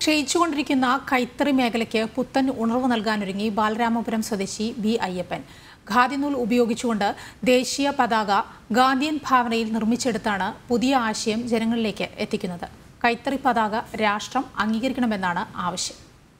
ക്ഷയിച്ചുകൊണ്ടിരിക്കുന്ന കൈത്തറി മേഖലയ്ക്ക് പുത്തൻ ഉണർവ് നൽകാനൊരുങ്ങി ബാലരാമപുരം സ്വദേശി ബി അയ്യപ്പൻ ഖാദിനൂൽ ഉപയോഗിച്ചുകൊണ്ട് ദേശീയ പതാക ഗാന്ധിയൻ ഭാവനയിൽ നിർമ്മിച്ചെടുത്താണ് പുതിയ ആശയം ജനങ്ങളിലേക്ക് എത്തിക്കുന്നത് കൈത്തറി പതാക രാഷ്ട്രം അംഗീകരിക്കണമെന്നാണ് ആവശ്യം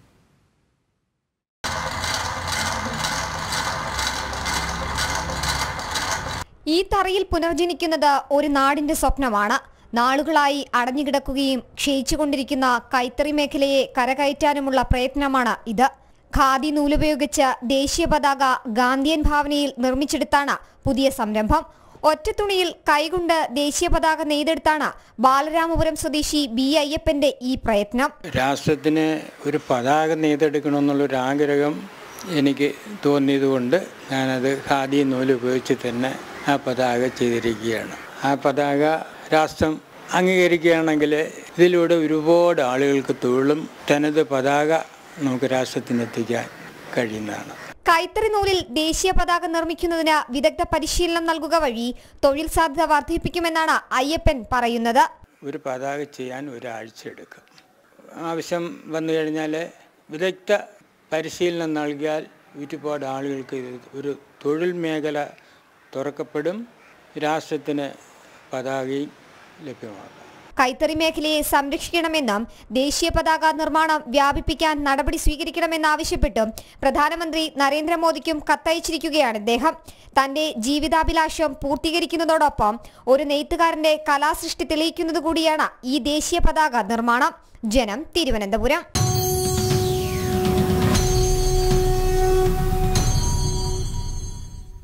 ഈ തറയിൽ പുനർജനിക്കുന്നത് ഒരു നാടിന്റെ സ്വപ്നമാണ് നാളുകളായി അടഞ്ഞുകിടക്കുകയും ക്ഷയിച്ചുകൊണ്ടിരിക്കുന്ന കൈത്തറി മേഖലയെ കരകയറ്റാനുമുള്ള പ്രയത്നമാണ് ഇത് ഖാദി നൂലുപയോഗിച്ച് ദേശീയ പതാക ഗാന്ധിയൻ ഭാവനയിൽ നിർമ്മിച്ചെടുത്താണ് പുതിയ സംരംഭം ഒറ്റത്തുണിയിൽ കൈകൊണ്ട് ദേശീയ പതാക നെയ്തെടുത്താണ് ബാലരാമപുരം സ്വദേശി ബി അയ്യപ്പന്റെ ഈ പ്രയത്നം രാഷ്ട്രത്തിന് ഒരു പതാക നെയ്തെടുക്കണമെന്നുള്ളൊരു ആഗ്രഹം എനിക്ക് തോന്നിയതുകൊണ്ട് ഞാനത് ഖാദി നൂല് ഉപയോഗിച്ച് തന്നെ ആ പതാക ചെയ്തിരിക്കുകയാണ് ആ പതാക രാഷ്ട്രം അംഗീകരിക്കുകയാണെങ്കിൽ ഇതിലൂടെ ഒരുപാട് ആളുകൾക്ക് തൊഴിലും തനത് പതാക നമുക്ക് രാഷ്ട്രത്തിന് എത്തിക്കാൻ കഴിയുന്നതാണ് കൈത്തറി നൂലിൽ ദേശീയ പതാക നിർമ്മിക്കുന്നതിന് വിദഗ്ധ പരിശീലനം നൽകുക വഴി തൊഴിൽ സാധ്യത വർദ്ധിപ്പിക്കുമെന്നാണ് അയ്യപ്പൻ പറയുന്നത് ഒരു പതാക ചെയ്യാൻ ഒരാഴ്ച എടുക്കും ആവശ്യം വന്നു കഴിഞ്ഞാൽ വിദഗ്ധ പരിശീലനം നൽകിയാൽ ഒരുപാട് ആളുകൾക്ക് ഇത് ഒരു തൊഴിൽ മേഖല തുറക്കപ്പെടും രാഷ്ട്രത്തിന് പതാകയും ലഭ്യമാകും കൈത്തറി മേഖലയെ സംരക്ഷിക്കണമെന്നും ദേശീയ പതാക നിർമ്മാണം വ്യാപിപ്പിക്കാൻ നടപടി സ്വീകരിക്കണമെന്നാവശ്യപ്പെട്ടും പ്രധാനമന്ത്രി നരേന്ദ്രമോദിക്കും കത്തയച്ചിരിക്കുകയാണ് ഇദ്ദേഹം തന്റെ ജീവിതാഭിലാഷം പൂർത്തീകരിക്കുന്നതോടൊപ്പം ഒരു നെയ്ത്തുകാരന്റെ കലാസൃഷ്ടി തെളിയിക്കുന്നത് കൂടിയാണ് ഈ ദേശീയ പതാക നിർമ്മാണം ജനം തിരുവനന്തപുരം